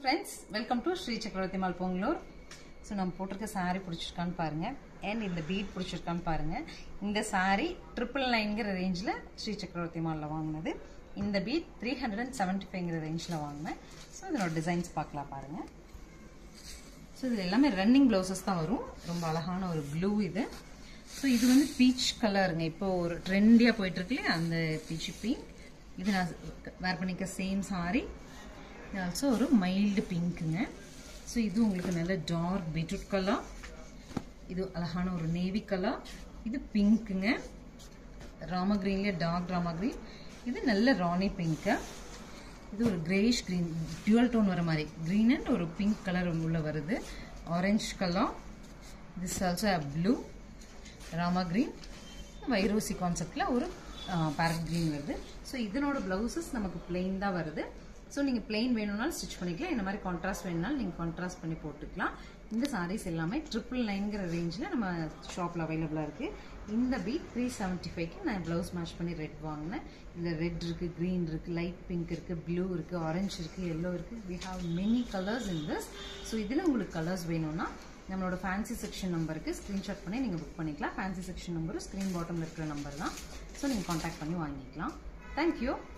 friends welcome to Sri சக்கரவர்த்தி mall Pongalur so நம்ம போட்டிருக்க saree பிடிச்சிருக்கான்னு பாருங்க அண்ட் இந்த பீட் பிடிச்சிருக்கான்னு பாருங்க இந்த saree ட்ரிபிள் நைன்கிற ரேஞ்சில் ஸ்ரீ சக்கரவர்த்தி மாலில் வாங்கினது இந்த பீட் த்ரீ ஹண்ட்ரட் அண்ட் செவன்ட்டி ஃபைவ்ங்கிற ரேஞ்சில் வாங்கினேன் ஸோ இதனோட டிசைன்ஸ் பார்க்கலாம் பாருங்க ஸோ இது எல்லாமே ரன்னிங் ப்ளவுசஸ் தான் வரும் ரொம்ப அழகான ஒரு ப்ளூ இது ஸோ இது வந்து பீச் கலருங்க இப்போ ஒரு ட்ரெண்டியாக போயிட்டு இருக்குல்லையே அந்த பீச் பிங்க் இது நான் வேர் பண்ணிக்க சேம் சாரி இது ஆல்சோ ஒரு மைல்டு பிங்க்குங்க ஸோ இது உங்களுக்கு நல்ல டார்க் பீட்ரூட் கலர் இது அழகான ஒரு நேவி கலர் இது பிங்க்குங்க ராம கிரீன்லேயே டார்க் ராம கிரீன் இது நல்ல ராணி பிங்க்கு இது ஒரு கிரேஷ் கிரீன் டியூவல் டோன் வர மாதிரி கிரீன் அண்ட் ஒரு பிங்க் கலர் உள்ள வருது orange colour this also a blue Rama green வைரோசி கான்செப்டில் ஒரு பேரட் கிரீன் வருது ஸோ இதனோட ப்ளவுசஸ் நமக்கு பிளெயின் தான் வருது ஸோ நீங்கள் பிளெயின் வேணும்னாலும் ஸ்டிச் பண்ணிக்கலாம் இந்த மாதிரி கான்ட்ராஸ்ட் வேணும்னாலும் நீங்கள் கான்ட்ராஸ்ட் பண்ணி போட்டுக்கலாம் இந்த சாரீஸ் எல்லாமே ட்ரிபிள் நைன்கிற ரேஞ்சில் நம்ம ஷாப்பில் அவைலபிளாக இருக்குது இந்த பீட் த்ரீ செவன்ட்டி ஃபைவ்க்கு நான் ப்ளவுஸ் மேட்ச் பண்ணி ரெட் வாங்கினேன் இதில் ரெட் இருக்குது க்ரீன் இருக்குது லைட் பிங்க் இருக்குது ப்ளூ இருக்குது ஆரஞ்சு இருக்குது எல்லோ இருக்குது we have many colours in this so இதில் உங்களுக்கு கலர்ஸ் வேணும்னா நம்மளோட ஃபேன்சி செக்ஷன் நம்பருக்கு ஸ்க்ரீன்ஷாட் பண்ணி நீங்கள் புக் பண்ணிக்கலாம் ஃபேன்சி செக்ஷன் நம்பரும் ஸ்க்ரீன் பாட்டமில் இருக்கிற நம்பர் தான் ஸோ நீங்கள் காண்டாக்ட் பண்ணி வாங்கிக்கலாம் தேங்க்யூ